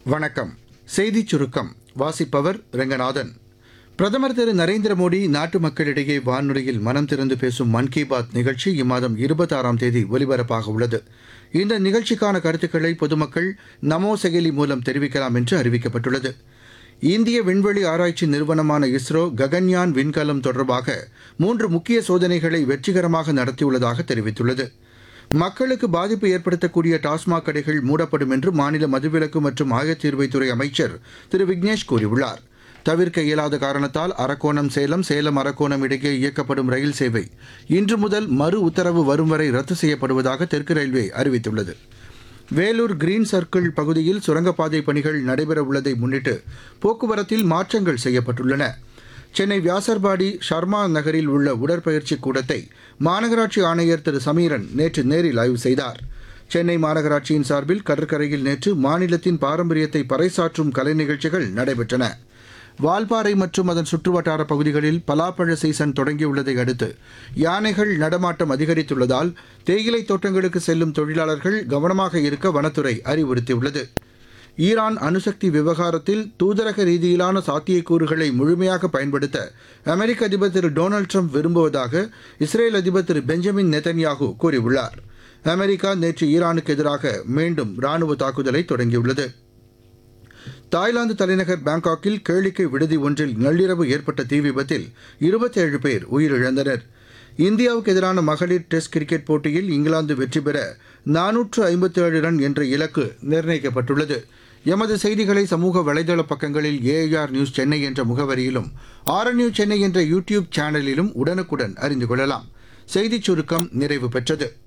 வணக்கம் செய்திச் சுருக்கம் வாசிப்பவர் ரெங்கநாதன் பிரதமர் திரு நரேந்திர மோடி நாட்டு மக்களிடையே வானொலியில் மனம் திறந்து பேசும் மன் கி பாத் நிகழ்ச்சி இம்மாதம் இருபத்தாறாம் தேதி ஒலிபரப்பாக உள்ளது இந்த நிகழ்ச்சிக்கான கருத்துக்களை பொதுமக்கள் நமோ செயலி மூலம் தெரிவிக்கலாம் என்று அறிவிக்கப்பட்டுள்ளது இந்திய விண்வெளி ஆராய்ச்சி நிறுவனமான இஸ்ரோ ககன்யான் விண்கலம் தொடர்பாக மூன்று முக்கிய சோதனைகளை வெற்றிகரமாக நடத்தியுள்ளதாக தெரிவித்துள்ளது மக்களுக்கு பாதிப்பு ஏற்படுத்தக்கூடிய டாஸ்மாக் கடைகள் மூடப்படும் என்று மாநில மதுவிலக்கு மற்றும் ஆயத்தீர்வைத்துறை அமைச்சர் திரு விக்னேஷ் கூறியுள்ளார் தவிர்க்க இயலாத காரணத்தால் அரக்கோணம் சேலம் சேலம் அரக்கோணம் இடையே இயக்கப்படும் ரயில் சேவை இன்று முதல் மறு உத்தரவு வரும் வரை ரத்து செய்யப்படுவதாக தெற்கு ரயில்வே அறிவித்துள்ளது வேலூர் கிரீன் சர்க்கிள் பகுதியில் சுரங்கப்பாதை பணிகள் நடைபெற உள்ளதை முன்னிட்டு போக்குவரத்தில் மாற்றங்கள் செய்யப்பட்டுள்ளன சென்னை வியாசர்பாடி ஷர்மா நகரில் உள்ள உடற்பயிற்சி கூடத்தை மாநகராட்சி ஆணையர் திரு சமீரன் நேற்று நேரில் ஆய்வு செய்தார் சென்னை மாநகராட்சியின் சார்பில் கடற்கரையில் நேற்று மாநிலத்தின் பாரம்பரியத்தை பறைசாற்றும் கலை நிகழ்ச்சிகள் நடைபெற்றன வால்பாறை மற்றும் அதன் சுற்றுவட்டார பகுதிகளில் பலாப்பழ சீசன் தொடங்கியுள்ளதை அடுத்து யானைகள் நடமாட்டம் அதிகரித்துள்ளதால் தேயிலை தோட்டங்களுக்கு செல்லும் தொழிலாளர்கள் கவனமாக இருக்க வனத்துறை அறிவுறுத்தியுள்ளது ஈரான் அணுசக்தி விவகாரத்தில் தூதரக ரீதியிலான சாத்தியக்கூறுகளை முழுமையாக பயன்படுத்த அமெரிக்க அதிபர் திரு டொனால்டு ட்ரம்ப் விரும்புவதாக இஸ்ரேல் அதிபர் திரு பெஞ்சமின் நெதன்யாகு கூறியுள்ளார் அமெரிக்கா நேற்று ஈரானுக்கு எதிராக மீண்டும் ராணுவ தாக்குதலை தொடங்கியுள்ளது தாய்லாந்து தலைநகர் பாங்காக்கில் கேளிக்கை விடுதி ஒன்றில் நள்ளிரவு ஏற்பட்ட தீ விபத்தில் இருபத்தேழு பேர் உயிரிழந்தனர் இந்தியாவுக்கு எதிரான மகளிர் டெஸ்ட் கிரிக்கெட் போட்டியில் இங்கிலாந்து வெற்றி பெற நானூற்று ஐம்பத்தேழு ரன் என்ற இலக்கு நிர்ணயிக்கப்பட்டுள்ளது எமது செய்திகளை சமூக வலைதள பக்கங்களில் ஏஆர் நியூஸ் சென்னை என்ற முகவரியிலும் ஆர் நியூஸ் சென்னை என்ற யூடியூப் சேனலிலும் உடனுக்குடன் அறிந்து கொள்ளலாம் செய்திச் சுருக்கம் நிறைவு பெற்றது